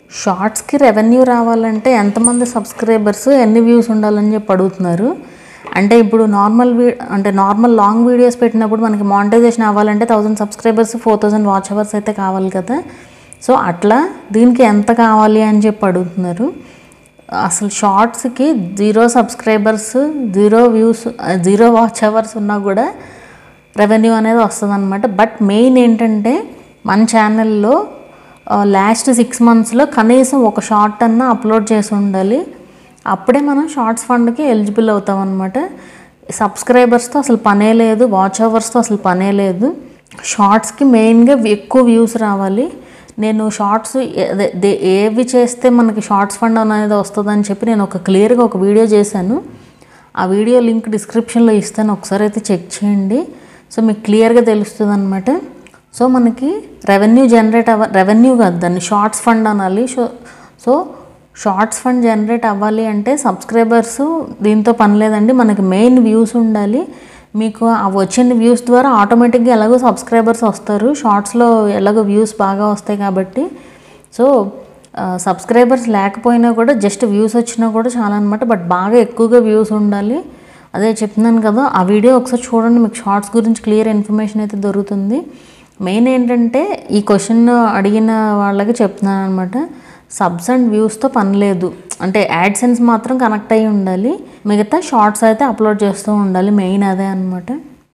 షార్ట్స్కి revenue రావాలంటే ఎంతమంది subscribers ఎన్ని వ్యూస్ ఉండాలని చెప్పి అడుగుతున్నారు అంటే ఇప్పుడు నార్మల్ వీ అంటే నార్మల్ లాంగ్ వీడియోస్ పెట్టినప్పుడు మనకి మానిటైజేషన్ అవ్వాలంటే thousand subscribers four thousand watch hours అయితే కావాలి కదా సో అట్లా దీనికి ఎంత కావాలి అని చెప్పి అడుగుతున్నారు అసలు షార్ట్స్కి zero subscribers zero views zero watch hours ఉన్నా కూడా రెవెన్యూ అనేది వస్తుంది అనమాట బట్ మెయిన్ ఏంటంటే మన ఛానల్లో లాస్ట్ సిక్స్ మంత్స్లో కనీసం ఒక షార్ట్ అన్నా అప్లోడ్ చేసి ఉండాలి అప్పుడే మనం షార్ట్స్ ఫండ్కి ఎలిజిబుల్ అవుతాం అనమాట సబ్స్క్రైబర్స్తో అసలు పనే లేదు వాచ్ అవర్స్తో అసలు పనే లేదు షార్ట్స్కి మెయిన్గా ఎక్కువ వ్యూస్ రావాలి నేను షార్ట్స్ అదే దే- ఏవి చేస్తే మనకి షార్ట్స్ ఫండ్ అనేది వస్తుందని చెప్పి నేను ఒక క్లియర్గా ఒక వీడియో చేశాను ఆ వీడియో లింక్ డిస్క్రిప్షన్లో ఇస్తాను ఒకసారి అయితే చెక్ చేయండి సో మీకు క్లియర్గా తెలుస్తుంది అనమాట సో మనకి రెవెన్యూ జనరేట్ అవ్వ రెవెన్యూ కాదు దాన్ని షార్ట్స్ ఫండ్ అనాలి so so shorts fund generate అవ్వాలి అంటే సబ్స్క్రైబర్స్ దీంతో పని లేదండి మనకి మెయిన్ వ్యూస్ ఉండాలి మీకు ఆ వచ్చిన వ్యూస్ ద్వారా ఆటోమేటిక్గా ఎలాగో సబ్స్క్రైబర్స్ వస్తారు షార్ట్స్లో ఎలాగో వ్యూస్ బాగా వస్తాయి కాబట్టి సో సబ్స్క్రైబర్స్ లేకపోయినా కూడా జస్ట్ వ్యూస్ వచ్చినా కూడా చాలా అనమాట బట్ బాగా ఎక్కువగా వ్యూస్ ఉండాలి అదే చెప్తున్నాను కదా ఆ వీడియో ఒకసారి చూడండి మీకు షార్ట్స్ గురించి క్లియర్ ఇన్ఫర్మేషన్ అయితే దొరుకుతుంది మెయిన్ ఏంటంటే ఈ క్వశ్చన్ అడిగిన వాళ్ళకి చెప్తున్నాను అనమాట సబ్స్ అండ్ వ్యూస్తో పని లేదు అంటే యాడ్సెన్స్ మాత్రం కనెక్ట్ అయ్యి ఉండాలి మిగతా షార్ట్స్ అయితే అప్లోడ్ చేస్తూ ఉండాలి మెయిన్ అదే అనమాట